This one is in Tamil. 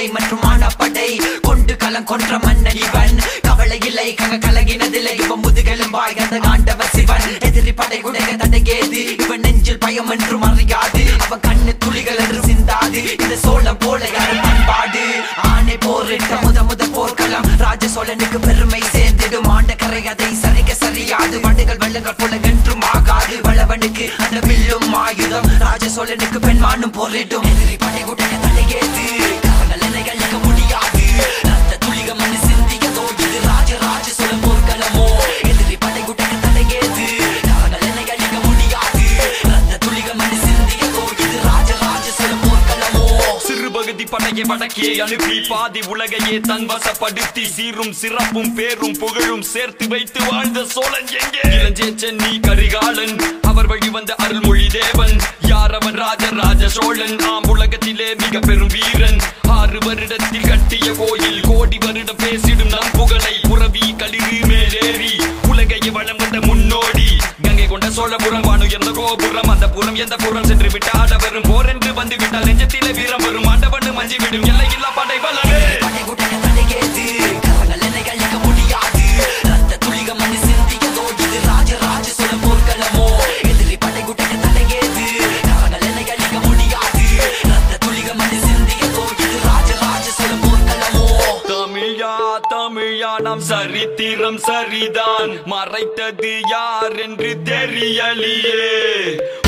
படை மற்றும் மானப்படை கொண்டு களம் கொன்ற மன்னன் இவன் கவலை இல்லை கங்க கலகினதில்லை இவன் முதுகெலும்பாய் அந்த ஆண்டவ சிவன் எதிரி படை உடைய தடையேது இவன் நெஞ்சில் பயம் என்றும் அறியாது அவன் கண்ணு துளிகள் என்று சிந்தாது இந்த சோழம் போல யாரும் பண்பாடு ஆணை போரிட்ட முத முத போர்க்களம் ராஜ சோழனுக்கு பெருமை சேர்ந்திடும் ஆண்ட கரை அதை சரிக சரியாது வண்டுகள் வெள்ளங்கள் போல என்றும் ஆகாது வளவனுக்கு அந்த வில்லும் ஆயுதம் ராஜ சோழனுக்கு பெண்மானும் போரிடும் எதிரி படை உடைய தடையேது கரங்கள் என்னை அழிக்க முடியாது ரத்த துளிக மண்ணு சிந்தியதோ இது ராஜ ராஜ சோழன் போர்க்களமோ எதிரி படை உடைய தடையேது கரங்கள் என்னை அழிக்க முடியாது ரத்த துளிக மண்ணு சிந்தியதோ இது ராஜ ராஜ சோழன் போர்க்களமோ சிறு பகுதி படையை வடக்கே அனுப்பி பாதி உலகையே தன் வசப்படுத்தி சீரும் சிறப்பும் பேரும் புகழும் சேர்த்து வைத்து வாழ்ந்த சோழன் எங்கே இளஞ்சேச்சன் நீ கரிகாலன் அவர் வழி வந்த அருள்மொழி தேவன் யார் அவன் ராஜ ராஜ சோழன் ஆம் உலகத்திலே மிக பெரும் வீரன் ஆறு வருடத்தில் கட்டிய கோயில் கோடி வருடம் பேசிடும் நம் புகழை புறவி களிறு மேலேறி உலகையை வளம் வந்த முன்னோடி கங்கை கொண்ட சோழபுரம் வானுயர்ந்த கோபுரம் அந்த புறம் எந்த புறம் சென்று விட்டாட வரும் போர் என்று வந்து விட்டால் நெஞ்சத்திலே வீரம் வரும் ஆண்டவன் மஞ்சி விடும் எல்லையில்லா படை பலமே படை உடைய தடையேது கரங்கள் என்னை அழிக்க முடியாது ரத்த துளிக மண்ணு சிந்தியதோ இது ராஜ ராஜ சோழன் போர்க்களமோ எதிரி படை உடைய தடையேது கரங்கள் என்னை அழிக்க முடியாது ரத்த துளிக மண்ணு சிந்தியதோ இது ராஜ ராஜ சோழன் போர்க்களமோ தமிழா தமிழா நாம் சரித்திரம் சரிதான் மறைத்தது யார் என்று தெரியலியே